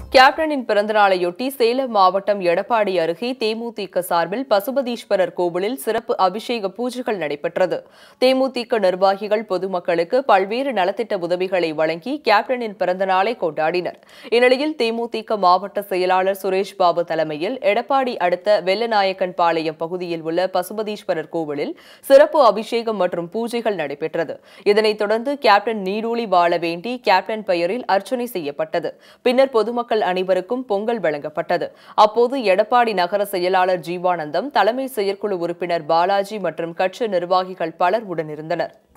கேப்டனின் பிறந்தநாளையொட்டி சேலம் மாவட்டம் எடப்பாடி அருகே தேமுதிக சார்பில் பசுபதீஸ்வரர் கோவிலில் சிறப்பு அபிஷேக பூஜைகள் நடைபெற்றது தேமுதிக நிர்வாகிகள் பொதுமக்களுக்கு பல்வேறு நலத்திட்ட உதவிகளை வழங்கி கேப்டனின் பிறந்தநாளை கொண்டாடினர் இந்நிலையில் தேமுதிக மாவட்ட செயலாளர் சுரேஷ் பாபு தலைமையில் எடப்பாடி அடுத்த வெள்ளநாயக்கன் பாளையம் பகுதியில் உள்ள பசுபதீஸ்வரர் கோவிலில் சிறப்பு அபிஷேகம் மற்றும் பூஜைகள் நடைபெற்றது இதனைத் தொடர்ந்து கேப்டன் நீடூழி வாழ வேண்டி கேப்டன் பெயரில் அர்ச்சனை செய்யப்பட்டது பின்னர் பொதுமக்கள் அனைவருக்கும் பொங்கல் வழங்கப்பட்டது அப்போது எடப்பாடி நகர செயலாளர் ஜீவானந்தம் தலைமை செயற்குழு உறுப்பினர் பாலாஜி மற்றும் கட்சி நிர்வாகிகள் பலர் உடனிருந்தனர்